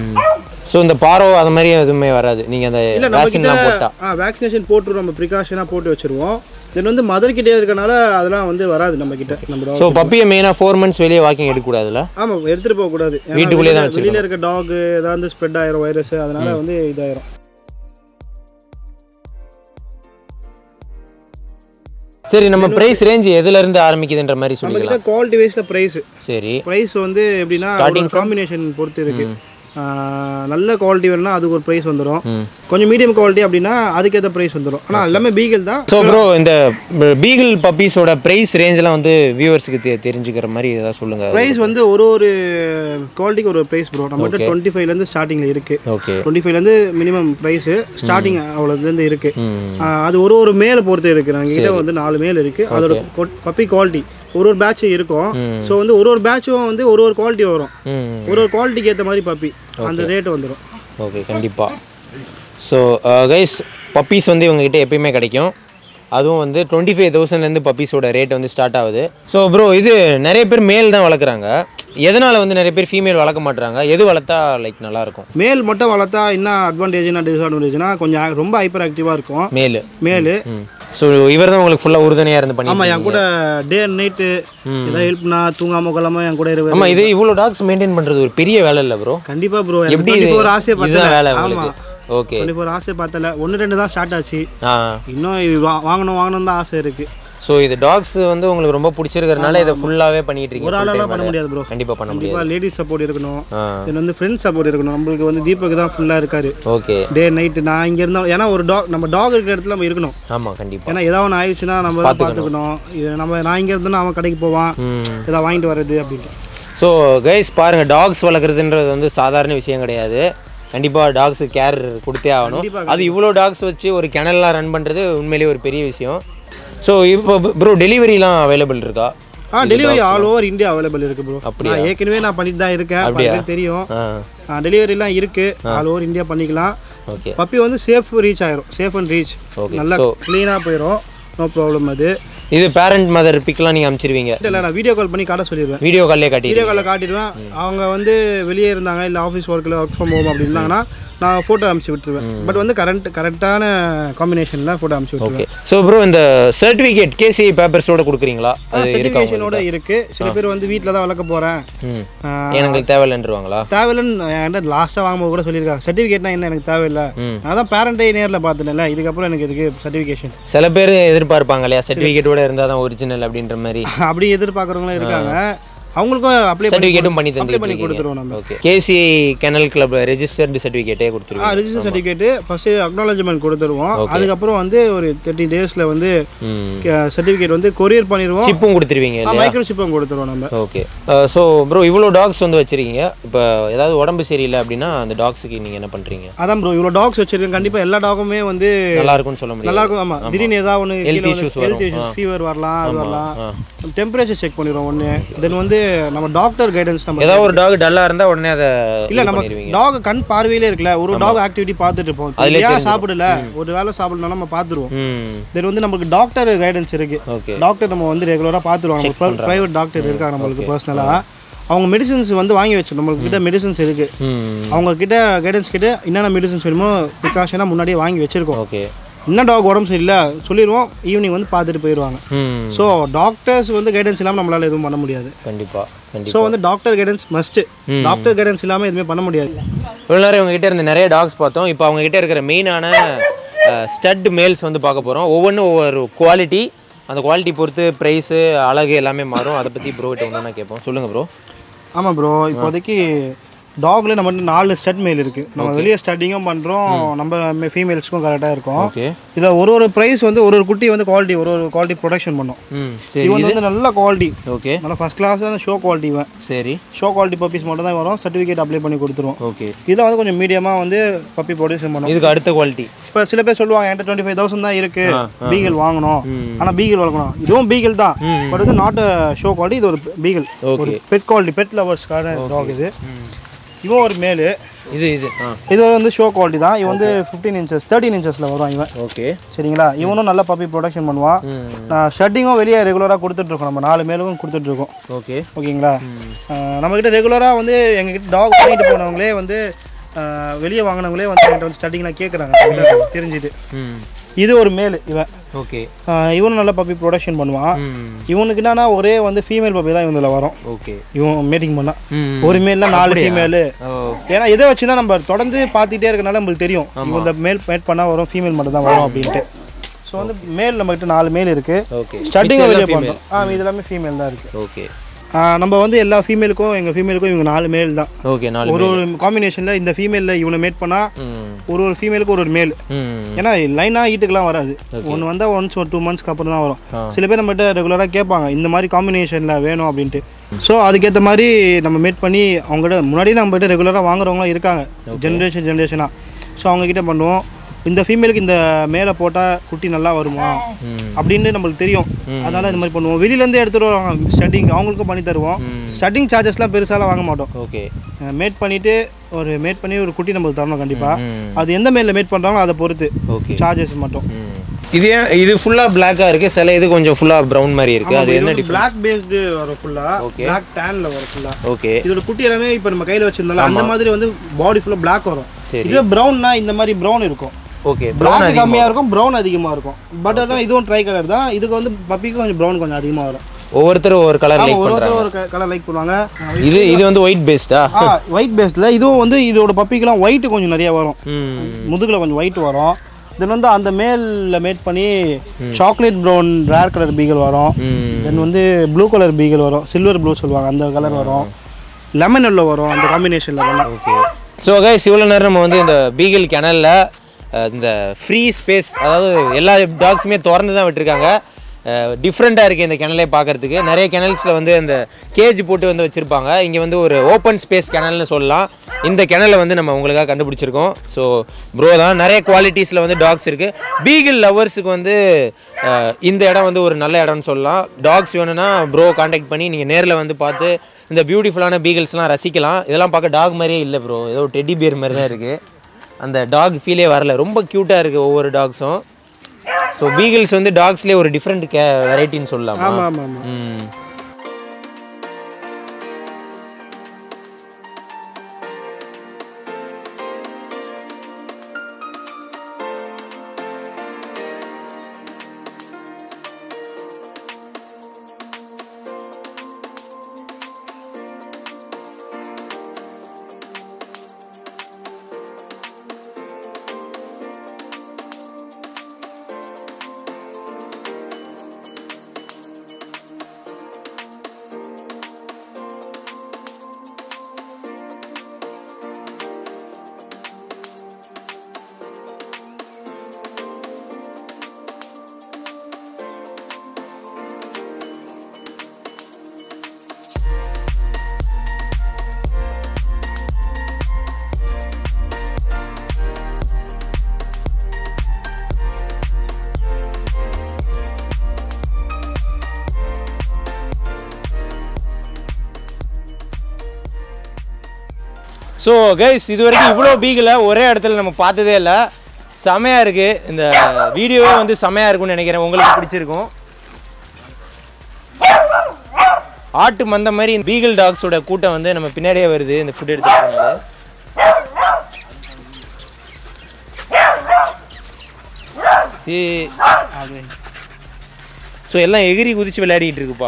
ஸோ இந்த பாரோ அது மாதிரி எதுவுமே வராது நீங்கள் அந்த இல்லை நம்ம வேக்சின்லாம் போட்டா ஆ வேக்சினேஷன் போட்டு நம்ம ப்ரிகாஷனாக போட்டு வச்சிருவோம் தென் வந்து மதர் கிட்டே இருக்கனால அதெல்லாம் வந்து வராது நம்ம கிட்ட நம்ம டாக் ஸோ பப்பியை மெயினாக ஃபோர் மந்த்ஸ் வெளியே வாக்கிங் எடுக்கக்கூடாதுல்ல ஆமாம் எடுத்துகிட்டு போகக்கூடாது ஏன்னா வீட்டுக்குள்ளேயே தான் வெளியில- வெளியில இருக்க டாக் ஏதாவது ஸ்ப்ரெட் ஆயிரும் வைரஸ் அதனால வந்து இதாயிரும் சரி நம்ம ப்ரைஸ் ரேஞ்ச் எதுலேருந்து ஆரம்பிக்குதுன்ற மாதிரி நம்ம சொல்லிக்கலாம் கிட்ட குவாலிட்டி வைஸில் ப்ரைஸ் சரி ப்ரைஸ் வந்து எப்படின்னா காம்பினேஷன் பொறுத்து இருக்கு ஆஹ் நல்ல குவாலிட்டி வேணும்னா அதுக்கு ஒரு ப்ரைஸ் வந்துடும் கொஞ்சம் மீடியம் குவாலிட்டி அப்படின்னா அதுக்கேற்ற ப்ரைஸ் வந்துடும் ஆனால் எல்லாமே பீகல் தான் ஸோ ப்ரோ இந்த பீகிள் பப்பீஸோட ப்ரைஸ் ரேஞ்செலாம் வந்து வியூவர்ஸுக்கு தெ தெரிஞ்சுக்கிற மாதிரி ஏதாவது சொல்லுங்கள் ப்ரைஸ் வந்து ஒரு ஒரு குவாலிட்டிக்கு ஒரு ப்ரைஸ் ப்ரோ நம்மகிட்ட டுவெண்ட்டி ஃபைவ்லேருந்து ஸ்டார்டிங்கில் இருக்குது ஓகே டுவெண்ட்டி ஃபைவ்லேருந்து மினிமம் ப்ரைஸு ஸ்டார்டிங் அவ்வளோதுலேருந்து இருக்குது ம் அது ஒரு ஒரு மேலே பொறுத்து இருக்குது நாங்கள் கிட்ட வந்து நாலு மேல் இருக்குது அதோட பப்பி குவாலிட்டி ஒரு ஒரு பேட்ச் இருக்கும் ஸோ வந்து ஒரு ஒரு பேட்சும் வந்து ஒரு ஒரு குவாலிட்டி வரும் ம் ஒரு ஒரு குவாலிட்டிக்கு ஏற்ற மாதிரி பப்பி அந்த ரேட் வந்துடும் ஓகே கண்டிப்பாக ஸோ கைஸ் பப்பீஸ் வந்து இவங்ககிட்ட எப்பயுமே கிடைக்கும் அதுவும் வந்து டுவெண்ட்டி ஃபைவ் தௌசண்ட்லேருந்து பப்பீஸோட ரேட் வந்து ஸ்டார்ட் ஆகுது ஸோ ப்ரோ இது நிறைய பேர் மேல் தான் வளர்க்குறாங்க எதனால் வந்து நிறைய பேர் ஃபீமேல் வளர்க்க மாட்றாங்க எது வளர்த்தா லைக் நல்லாயிருக்கும் மேல் மட்டும் வளர்த்தா என்ன அட்வான்டேஜ்னா டிஸ்அட்வான்டேஜ்னா கொஞ்சம் ac- ரொம்ப ஹைப்பர் ஆக்டிவாக இருக்கும் மேல் மேலு ம் ஸோ இவர் தான் உங்களுக்கு ஃபுல்லாக உறுதுணையாக இருந்து பண்ணி ஆமாம் என் கூட டே அண்ட் நைட்டு ஏதாவது ஹெல்ப்னா தூங்காம கொள்ளாம என் கூட இருவேன் ஆமாம் இது இவ்வளோ டாக்ஸ் மெயின்டைன் பண்ணுறது ஒரு பெரிய வேலை இல்லை ப்ரோ கண்டிப்பா ப்ரோ எப்படி எப்படி இது ஒரு ஆசையை இதுதான் வேலை பார்த்தேன் உங்களுக்கு ஆமாம் ஓகே டுவெண்ட்டி ஃபோர் ஆசையை பார்த்தல ஒன்று ரெண்டு தான் ஸ்டார்ட் ஆச்சு ஆ இன்னும் இது வா- வாங்கணும் வாங்கணும் தான் ஆசை இருக்கு ஸோ இது டாக்ஸ் வந்து உங்களுக்கு ரொம்ப பிடிச்சிருக்கிறதுனால இதை ஃபுல்லாகவே பண்ணிட்டு இருக்கீங்க ஒரு full ஆளாலாம் time பண்ண அதை. முடியாது ப்ரோ கண்டிப்பாக பண்ண முடியாது கண்டிப்பாக லேடிஸ் சப்போர்ட் இருக்கணும் ஆ இது வந்து ஃப்ரெண்ட்ஸ் சப்போர்ட் இருக்கணும் நம்மளுக்கு வந்து தீபக் தான் ஃபுல்லாக இருக்காரு ஓகே டே நைட்டு நான் இங்கே இருந்தாலும் ஏன்னா ஒரு டாக் நம்ம டாக் இருக்கிற இடத்துல நம்ம இருக்கணும் ஆமாம் கண்டிப்பாக ஏன்னா ஏதாவது ஒன்று ஆயிடுச்சுன்னா நம்ம தான் பார்த்துக்கணும் இது நம்ம நான் இங்கே இருந்தேன்னா அவன் கடைக்கு போவான் ம் ஏதாவது வாங்கிட்டு வர்றது அப்படின்ட்டு ஸோ கைஸ் பாருங்கள் டாக்ஸ் வளர்க்குறதுன்றது வந்து சாதாரண விஷயம் கிடையாது கண்டிப்பாக டாக்ஸுக்கு கேர் கொடுத்தே ஆகணும் அது இவ்வளோ டாக்ஸ் வச்சு ஒரு கிணல்லாம் ரன் பண்ணுறது உண்மையிலேயே ஒரு பெரிய விஷயம் ஸோ இப்போ ப்ரோ டெலிவரிலாம் அவைலபிள் இருக்கா ஆ delivery all over India available இருக்கு ப்ரோ அப்படியா? நான் ஏற்கனவே நான் பண்ணிட்டு தான் இருக்கேன் அப்படியா? பல பேருக்கு தெரியும் ஆ டெலிவரிலாம் இருக்கு ஆல் ஓவர் இந்தியா பண்ணிக்கலாம் ஓகே பப்பி வந்து சேஃப் ரீச் ஆயிரும் சேஃப் அண்ட் ரீச் Okay, நல்லா so- க்ளீனாக போயிடும் நோ ப்ராப்ளம் அது இது பேரண்ட் மதர் பிக்லாம் நீங்கள் அனுப்பிச்சிருவீங்க இல்லை நான் வீடியோ கால் பண்ணி காட்ட சொல்லிடுவேன் வீடியோ கால்லே காட்டி வீடியோ காலில் காட்டிடுவேன் அவங்க வந்து வெளியே இருந்தாங்க இல்லை ஆஃபீஸ் ஒர்க்கில் ஒர்க் ஃப்ரம் ஹோம் அப்படி இருந்தாங்கன்னா நான் ஃபோட்டோ அனுப்பிச்சு விட்டுருவேன் பட் வந்து கரண்ட் கரெக்டான காம்பினேஷனில் ஃபோட்டோ அனுப்பிச்சு விட்டுருவேன் ஓகே ஸோ ப்ரோ இந்த சர்டிஃபிகேட் கேசிஐ பேப்பர்ஸோட கொடுக்குறீங்களா அது இருக்கா சர்டிஃபிகேஷனோட இருக்கு சில பேர் வந்து வீட்டில் தான் வளர்க்க போகிறேன் ம் எனக்கு தேவையில்லைன்றவாங்களா தேவையில்லைன்னு என்கிட்ட லாஸ்ட்டாக வாங்கும்போது கூட சொல்லியிருக்காங்க சர்டிஃபிகேட்னா என்ன எனக்கு தேவையில்லை ம். நான் தான் பேரண்ட்டே நேரில் பார்த்துட்டேன்ல இதுக்கப்புறம் எனக்கு இதுக்கு சர்டிஃபிகேஷன் சில பேர் எதிர்பார்ப்பாங்க இல்லையா சர்டிஃபிகேட்டோட இருந்தால் தான் ஒரிஜினல் அப்படின்ற மாதிரி அப்படி எதிர்பார்க்குறவங்களும் இருக்காங்க அவங்களுக்கும் அப்ளை பண்ணி சர்டிஃபிகேட்டும் பண்ணி அப்ளை பண்ணி தந்துருக்கீங்க கொடுத்துருவோம் நம்ம okay KCI Kennel Club registered சர்டிஃபிகேட்டே ஆ கொடுத்துருவீங்க ரிஜிஸ்டர் சர்டிஃபிகேட்டு ஃபஸ்ட்டு அக்னாலஜ்மெண்ட் கொடுத்துருவோம் அதுக்கப்புறம் வந்து ஒரு தேர்ட்டி டேஸில் வந்து ம் சர்டிஃபிகேட் வந்து கொரியர் பண்ணிடுவோம் சிப்பும் கொடுத்துருவீங்க இல்லையா மைக்ரோ சிப்பும் கொடுத்துருவோம் நம்ம ஓகே ஸோ ப்ரோ இவ்வளோ டாக்ஸ் வந்து வச்சிருக்கீங்க இப்போ ஏதாவது உடம்பு சரியில்லை அப்படின்னா அந்த டாக்ஸுக்கு நீங்கள் என்ன பண்ணுறீங்க அதான் ப்ரோ இவ்வளோ டாக்ஸ் வச்சிருக்கேன் கண்டிப்பாக எல்லா டாகுமே வந்து நல்லா இருக்கும்னு சொல்ல முடியாது நல்லா இருக்கும் ஆமாம் திடீர்னு ஏதாவது ஒன்று Health issues ஹெல்த் வரும். இஷ்யூஸ் ஃபீவர் வரலாம் அது வரலாம் ஆ. டெம்பரேச்சர் செக் பண்ணிடுவோம் ஒன்று தென் வந்து நம்ம டாக்டர் கைடன்ஸ் நம்ம ஏதாவது ஒரு டாக் டல்லாக இருந்தால் உடனே அதை இல்ல இது நம்ம பண்ணிடுவீங்க டாக் கண் பார்வையிலே இருக்குல்ல ஒரு டாக் ஆக்டிவிட்டி பார்த்துட்டு இருப்போம் அதுலயே ஏன் சாப்பிடல ஒரு வேளை சாப்பிடணும் நம்ம பார்த்துருவோம் ம் தென் வந்து நமக்கு டாக்டர் கைடன்ஸ் இருக்கு ஓகே டாக்டர் நம்ம வந்து ரெகுலராக பார்த்துருவோம் நம்ம ப்ரைவேட் டாக்டர் இருக்காங்க நம்மளுக்கு பர்சனலாக அவங்க மெடிசன்ஸ் வந்து வாங்கி வச்சோம் நம்மளுக்கு கிட்ட மெடிசன்ஸ் இருக்கு ம் அவங்க கிட்ட கைடன்ஸ் கிட்ட என்னென்ன மெடிசன்ஸ் வேணுமோ ப்ரிகாஷனாக முன்னாடியே வாங்கி வச்சிருக்கோம் ஓகே என்ன டாக் உடம்பு சரியில்லை சொல்லிடுவோம் ஈவினிங் வந்து பார்த்துட்டு போயிடுவாங்க ம் ஸோ டாக்டர்ஸ் வந்து கைடன்ஸ் இல்லாமல் நம்மளால எதுவும் பண்ண முடியாது கண்டிப்பாக கண்டிப்பாக ஸோ வந்து doctor guidance must doctor guidance இல்லாமல் எதுவுமே பண்ண முடியாது இவ்வளோ நேரம் இவங்ககிட்ட இருந்த நிறைய டாக்ஸ் பார்த்தோம் இப்போ அவங்க கிட்ட இருக்கிற மெயினான ஸ்டட் மேல்ஸ் வந்து பார்க்க போகிறோம் ஒவ்வொன்றும் ஒவ்வொரு குவாலிட்டி அந்த குவாலிட்டி பொறுத்து ப்ரைஸு அழகு எல்லாமே மாறும் அதை பற்றி ப்ரோ கிட்ட ஒன்று கேட்போம் சொல்லுங்கள் ப்ரோ ஆமாம் ப்ரோ இப்போதைக்கு டாக்ல நம்ம வந்து நாலு ஸ்டட் மேல் இருக்குது நம்ம வெளியே ஸ்டட்டிங்கும் பண்ணுறோம் நம்ம ஃபீமேல்ஸ்க்கும் கரெக்டாக இருக்கும் ஓகே இதில் ஒரு ஒரு ப்ரைஸ் வந்து ஒரு ஒரு குட்டி வந்து குவாலிட்டி ஒரு ஒரு குவாலிட்டி ப்ரொடக்ஷன் பண்ணும் ம் சரி இவன் வந்து நல்ல குவாலிட்டி ஓகே நல்ல ஃபஸ்ட் கிளாஸான ஷோ குவாலிட்டி இவன் சரி ஷோ குவாலிட்டி பப்பீஸ் மட்டும் தான் வரும் சர்டிஃபிகேட் அப்ளை பண்ணி கொடுத்துருவோம் ஓகே இதில் வந்து கொஞ்சம் மீடியமாக வந்து பப்பி ப்ரொடியூஷன் பண்ணும் இதுக்கு அடுத்த குவாலிட்டி இப்போ சில பேர் சொல்லுவாங்க என்கிட்ட டுவெண்ட்டி ஃபைவ் தௌசண்ட் தான் இருக்கு பீகல் வாங்கணும் ஆனால் பீகல் வளர்க்கணும் இதுவும் பீகல் தான் பட் வந்து நாட் ஷோ குவாலிட்டி இது ஒரு பீகல் ஒரு ஓகே பெட் குவாலிட்டி பெட் லவர்ஸ்க்கான டாக் இது இவன் ஒரு மேலு இது இது ஆ இது வந்து ஷோ குவாலிட்டி தான் இவன் வந்து ஃபிஃப்டீன் இன்ச்சஸ் தேர்ட்டின் இன்ச்சஸில் வரும் இவன் ஓகே சரிங்களா இவனும் நல்ல பப்பி ப்ரொடக்ஷன் பண்ணுவான் நான் ஷட்டிங்கும் வெளியே ரெகுலராக கொடுத்துட்ருக்கோம் நம்ம நாலு மேலுக்கும் கொடுத்துட்ருக்கோம் ஓகே ஓகேங்களா ஆஹ் நம்மக்கிட்ட ரெகுலராக வந்து எங்ககிட்ட டாக் வாங்கிட்டு போனவங்களே வந்து வெளியே வாங்கினவங்களே வந்து என்கிட்ட வந்து ஸ்டட்டிங்லாம் கேட்குறாங்க தெரிஞ்சுட்டு ம் இது ஒரு மேல் இவன் ஓகே ஆஹ் இவனும் நல்லா பப்பி ப்ரொடக்ஷன் பண்ணுவான் ம் இவனுக்கு என்னன்னா ஒரே வந்து ஃபீமேல் பப்பி தான் இவனில் வரும் ஓகே இவன் மீட்டிங் பண்ணா ம் ஒரு மேல்ல நாலு ஃபீமேலு ஓ ஏன்னா இதை வச்சு தான் நம்ம தொடர்ந்து பார்த்துட்டே இருக்கனால நம்மளுக்கு தெரியும் இந்த மேல் மேட் பண்ணால் வரும் ஃபீமேல் மட்டும் தான் வரும் அப்படின்ட்டு ஸோ வந்து மேல் நம்மகிட்ட நாலு மேல் இருக்கு ஓகே ஸ்டார்டிங் வெளியே பண்ணுறோம் ஆ இது எல்லாமே ஃபீமேல் தான் இருக்கு ஓகே ஆ, நம்ம வந்து எல்லா ஃபீமேலுக்கும் எங்கள் ஃபீமேலுக்கும் இவங்க நாலு மேல் தான் ஓகே நாலு ஒரு ஒரு காம்பினேஷனில் இந்த ஃபீமேலில் இவனை மேட் பண்ணால் ம் ஒரு ஒரு ஃபீமேலுக்கு ஒரு ஒரு மேல் ம் ஏன்னா லைனாக ஈட்டுக்கெலாம் வராது ஒன்று வந்தால் ஒன்ஸ் ஒரு டூ மந்த்ஸ்க்கு அப்புறம் தான் வரும் சில பேர் நம்மகிட்ட ரெகுலராக கேட்பாங்க இந்த மாதிரி காம்பினேஷனில் வேணும் அப்படின்ட்டு ஸோ அதுக்கேற்ற மாதிரி நம்ம மேட் பண்ணி அவங்ககிட்ட முன்னாடியே நம்மகிட்ட ரெகுலராக வாங்குறவங்களாம் இருக்காங்க ஜென்ரேஷன் ஜென்ரேஷனாக ஸோ அவங்கக்கிட்ட பண்ணுவோம் இந்த ஃபீமேலுக்கு இந்த மேலே போட்டால் குட்டி நல்லா வருமா ம் அப்படின்னு நம்மளுக்கு தெரியும் அதனால இந்த மாதிரி பண்ணுவோம் வெளியிலேருந்தே எடுத்துகிட்டு வருவாங்க ஸ்டட்டிங் அவங்களுக்கும் பண்ணி தருவோம் ஸ்டட்டிங் சார்ஜஸ்லாம் பெருசாலாம் வாங்க மாட்டோம் ஓகே மேட் பண்ணிவிட்டு ஒரு மேட் பண்ணி ஒரு குட்டி நம்மளுக்கு தரணும் கண்டிப்பாக ம் அது எந்த மேலில் மேட் பண்ணுறாங்களோ அதை பொறுத்து ஓகே சார்ஜஸ் மட்டும் ம் இது ஏன் இது ஃபுல்லாக பிளாக்காக இருக்குது சில இது கொஞ்சம் ஃபுல்லாக ப்ரவுன் மாதிரி இருக்குது அது என்ன டிஃப்ரெண்ட் பிளாக் பேஸ்டு வரும் ஃபுல்லாக Okay. பிளாக் டேனில் வரும் ஃபுல்லாக ஓகே இதோட குட்டி எல்லாமே இப்போ நம்ம கையில் வச்சிருந்தாலும் அந்த மாதிரி வந்து பாடி ஃபுல்லாக பிளாக் வரும் சரி இதுவே ப்ரௌன்னா இந்த மாதிரி ப்ரௌன் இருக்கும் ஓகே ப்ரௌன் பிளாக் கம்மியாக இருக்கும் ப்ரௌன் அதிகமாக இருக்கும் பட் ஆனால் இதுவும் ட்ரை கலர் தான் இதுக்கு வந்து பப்பிக்கு கொஞ்சம் ப்ரௌன் கொஞ்சம் அதிகமாக வரும் ஒவ்வொருத்தரும் ஒவ்வொரு கலர் லைக் ஒரு பண்ணுறாங்க ஒருத்தர் ஒரு கலர் லைக் பண்ணுவாங்க இது இது வந்து ஒயிட் பேஸ்டா ஆ ஒயிட் பேஸில் இதுவும் வந்து இதோட பப்பிக்கெலாம் ஒயிட் கொஞ்சம் நிறைய வரும் ம் முதுகில் கொஞ்சம் ஒயிட் வரும் தென் வந்து அந்த மேலில் மேட் பண்ணி chocolate brown rare colour beagle வரும் ம் தென் வந்து ப்ளூ கலர் பீகல் வரும் சில்வர் ப்ளூ சொல்லுவாங்க அந்த கலர் வரும் லெமன் எல்லோ வரும் அந்த காம்பினேஷனில் வரும் ஓகே ஸோ கைஸ் இவ்வளோ நேரம் நம்ம வந்து இந்த பீகிள் கிணல்ல இந்த ஃப்ரீ ஸ்பேஸ் அதாவது எல்லா டாக்ஸுமே திறந்து தான் விட்டுருக்காங்க டிஃப்ரெண்ட்டாக இருக்குது இந்த கிணலை பார்க்கறதுக்கு நிறைய கிணல்ஸில் வந்து இந்த கேஜ் போட்டு வந்து வச்சுருப்பாங்க இங்கே வந்து ஒரு ஓப்பன் ஸ்பேஸ் கிணல்னு சொல்லலாம் இந்த கிணலை வந்து நம்ம உங்களுக்காக கண்டுபிடிச்சிருக்கோம் ஸோ ப்ரோ தான் நிறைய குவாலிட்டிஸில் வந்து டாக்ஸ் இருக்குது பீகிள் லவர்ஸுக்கு வந்து அஹ், இந்த இடம் வந்து ஒரு நல்ல இடம்னு சொல்லலாம் டாக்ஸ் வேணும்னா ப்ரோ காண்டாக்ட் பண்ணி நீங்கள் நேரில் வந்து பார்த்து இந்த பியூட்டிஃபுல்லான பீகிள்ஸ்லாம் ரசிக்கலாம் இதெல்லாம் பார்க்க டாக் மாதிரியே இல்லை ப்ரோ ஏதோ டெடி பியர் மாதிரி தான் இருக்குது அந்த டாக் ஃபீலே வரல ரொம்ப க்யூட்டாக இருக்குது ஒவ்வொரு டாக்ஸும் ஸோ பீகிள்ஸ் வந்து டாக்ஸ்லேயே ஒரு டிஃப்ரெண்ட் கே வெரைட்டின்னு சொல்லலாமா ஆமாம் ஆமாம் ஆமாம் ம் ஸோ கைஸ் இது வரைக்கும் இவ்வளோ பீகில் ஒரே இடத்துல நம்ம பார்த்ததே இல்லை செமையாக இருக்குது இந்த வீடியோவே வந்து செமையாக இருக்கும்னு நினைக்கிறேன் உங்களுக்கு பிடிச்சிருக்கும் ஆட்டு மந்த மாதிரி இந்த பீகிள் டாக்ஸோட கூட்டம் வந்து நம்ம பின்னாடியே வருது இந்த ஃபுட் எடுத்துக்கிறதுனால ஏ ஸோ எல்லாம் எகிரி குதிச்சு விளையாடிட்டு இருக்குப்பா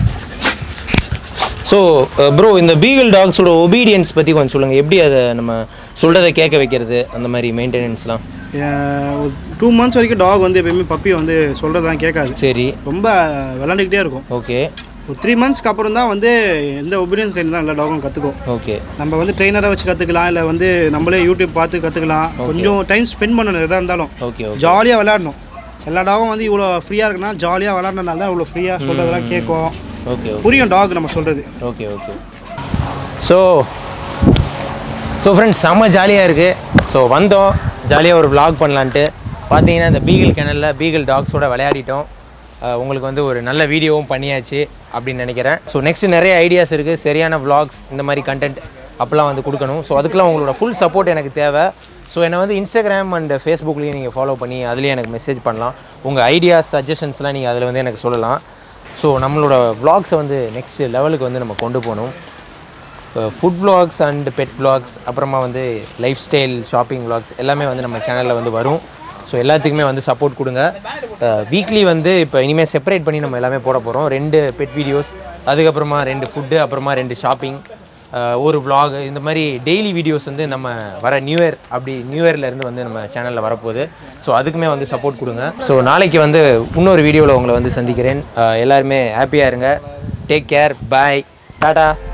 ஸோ ப்ரோ இந்த பீகிள் டாக்ஸோட ஒபீடியன்ஸ் பற்றி கொஞ்சம் சொல்லுங்கள் எப்படி அதை நம்ம சொல்கிறத கேட்க வைக்கிறது அந்த மாதிரி மெயின்டெனன்ஸ்லாம் ஒரு டூ மந்த்ஸ் வரைக்கும் டாக் வந்து எப்பயுமே பப்பி வந்து சொல்கிறதெல்லாம் கேட்காது சரி ரொம்ப விளாண்டுக்கிட்டே இருக்கும் ஓகே ஒரு த்ரீ மந்த்ஸ்க்கு அப்புறம் தான் வந்து எந்த ஒபீடியன்ஸ் ட்ரெயின் தான் எல்லா டாகும் கற்றுக்கும் ஓகே நம்ம வந்து ட்ரெயினரை வச்சு கற்றுக்கலாம் இல்லை வந்து நம்மளே யூடியூப் பார்த்து கற்றுக்கலாம் கொஞ்சம் டைம் ஸ்பெண்ட் பண்ணணும் எதாக இருந்தாலும் ஓகே ஓகே ஜாலியாக விளையாடணும் எல்லா டாகும் வந்து இவ்வளோ ஃப்ரீயாக இருக்குன்னா ஜாலியாக விளையாடுறதுனால தான் இவ்வளோ ஃப்ரீயாக சொல்கிறதெல்லாம் கேட்கும் ஓகே ஓகே புரியும் டாக் நம்ம சொல்கிறது okay okay so so friends செம்ம ஜாலியாக இருக்குது ஸோ வந்தோம் ஜாலியாக ஒரு vlog பண்ணலான்ட்டு பார்த்தீங்கன்னா இந்த பீகிள் கிணலில் பீகிள் டாக்ஸோட விளையாடிட்டோம் அஹ் உங்களுக்கு வந்து ஒரு நல்ல வீடியோவும் பண்ணியாச்சு அப்படின்னு நினைக்கிறேன் ஸோ நெக்ஸ்ட் நிறைய ஐடியாஸ் இருக்குது சரியான vlogs இந்த மாதிரி கண்டென்ட் அப்போல்லாம் வந்து கொடுக்கணும் ஸோ அதுக்கெலாம் உங்களோட ஃபுல் சப்போர்ட் எனக்கு தேவை ஸோ என்னை வந்து இன்ஸ்டாகிராம் அண்ட் ஃபேஸ்புக்லேயும் நீங்கள் ஃபாலோ பண்ணி அதுலேயும் எனக்கு மெசேஜ் பண்ணலாம் உங்கள் ஐடியாஸ் சஜஷன்ஸ்லாம் நீங்கள் அதில் வந்து எனக்கு சொல்லலாம் ஸோ நம்மளோட vlogs-அ வந்து நெக்ஸ்ட் லெவலுக்கு வந்து நம்ம கொண்டு போகணும் food vlogs and pet vlogs அப்புறமா வந்து லைஃப் ஸ்டைல் ஷாப்பிங் vlogs எல்லாமே வந்து நம்ம சேனலில் வந்து வரும் ஸோ எல்லாத்துக்குமே வந்து சப்போர்ட் கொடுங்க வீக்லி வந்து இப்போ இனிமேல் செப்பரேட் பண்ணி நம்ம எல்லாமே போட போகிறோம் ரெண்டு பெட் வீடியோஸ் அதுக்கப்புறமா ரெண்டு ஃபுட்டு அப்புறமா ரெண்டு ஷாப்பிங் ஒரு vlog இந்த மாதிரி டெய்லி வீடியோஸ் வந்து நம்ம வர நியூ இயர் அப்படி நியூ இயர்லேருந்து வந்து நம்ம சேனலில் வரப்போகுது ஸோ அதுக்குமே வந்து சப்போர்ட் கொடுங்க ஸோ நாளைக்கு வந்து இன்னொரு வீடியோவில் உங்களை வந்து சந்திக்கிறேன் அஹ் எல்லாருமே ஹாப்பியாக இருங்க டேக் கேர் பாய் டாடா